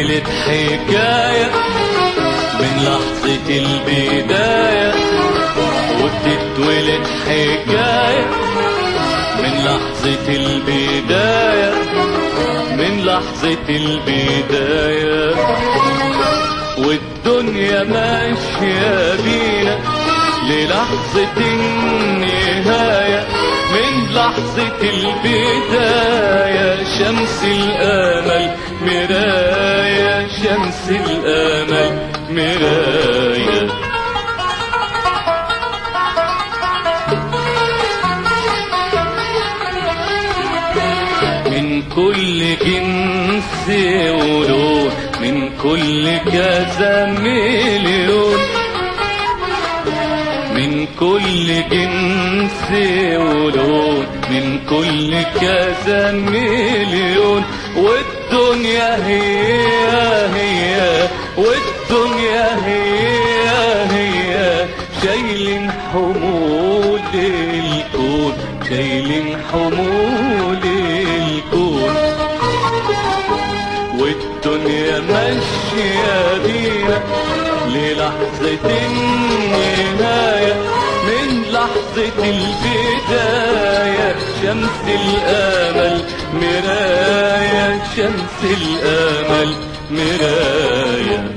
وتتولد حكاية من لحظة البداية وتتولد حكاية من لحظة البداية من لحظة البداية والدنيا ماشية بينا للحظة النهاية من لحظة البداية شمس الأمل مراية شمس الأمل مراية من كل جنس ولون من كل كذا مليون من كل جنس ولون من كل كذا مليون والدنيا هي هي والدنيا هي هي شايلين حمول الكون شايلين حمول الكون والدنيا ماشية بينا للحظة النهاية من لحظة البداية شمس الأمل مراية شمس الأمل مراية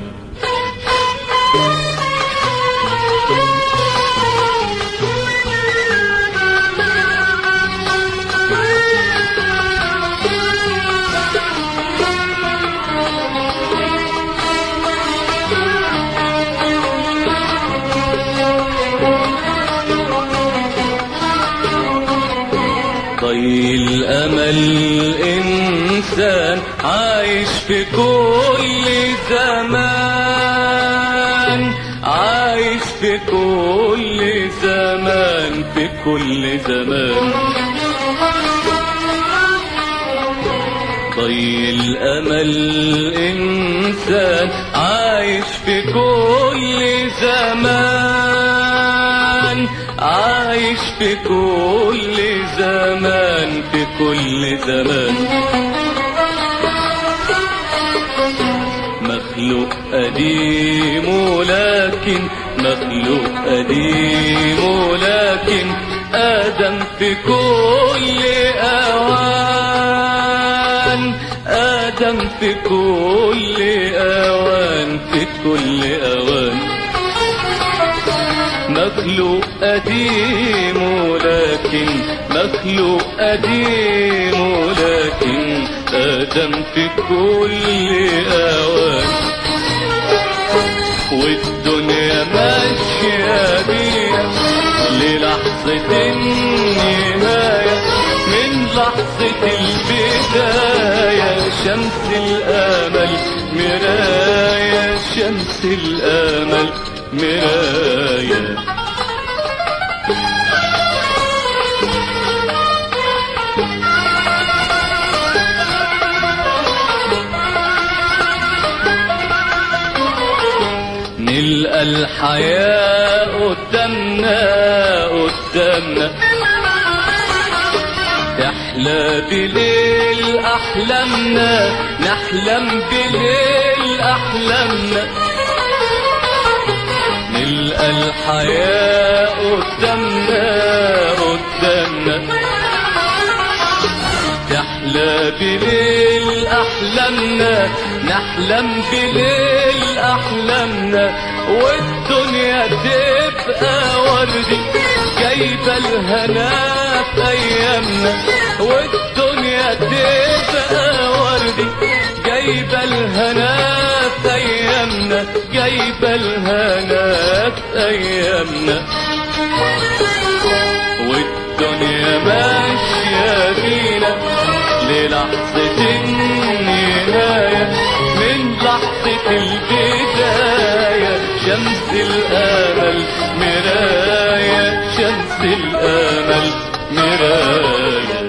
ضي الأمل إنسان عايش في كل زمان عايش في كل زمان في كل زمان ضي الأمل إنسان عايش في كل زمان عايش في كل زمان في كل زمان مخلوق قديم ولكن مخلوق قديم ولكن آدم في كل أوان آدم في كل أوان في كل أوان مخلوق قديم ولكن مخلوق قديم ولكن آدم في كل أوان والدنيا ماشية بينا للحظة النهاية من لحظة البداية شمس الأمل مراية شمس الأمل مراية نلقى الحياة قدامنا قدامنا تحلى بليل أحلامنا نحلم بليل أحلامنا نلقى الحياة قدامنا قدامنا تحلى بليل أحلامنا نحلم بليل أحلامنا والدنيا تبقى وردي جايبة الهنا في أيامنا والدنيا تبقى وردي جايبة الهنا في أيامنا جايبة الهنا في أيامنا والدنيا ماشية بينا للحظة النهاية من لحظة البداية شمس الأمل مراية شمس الأمل مراية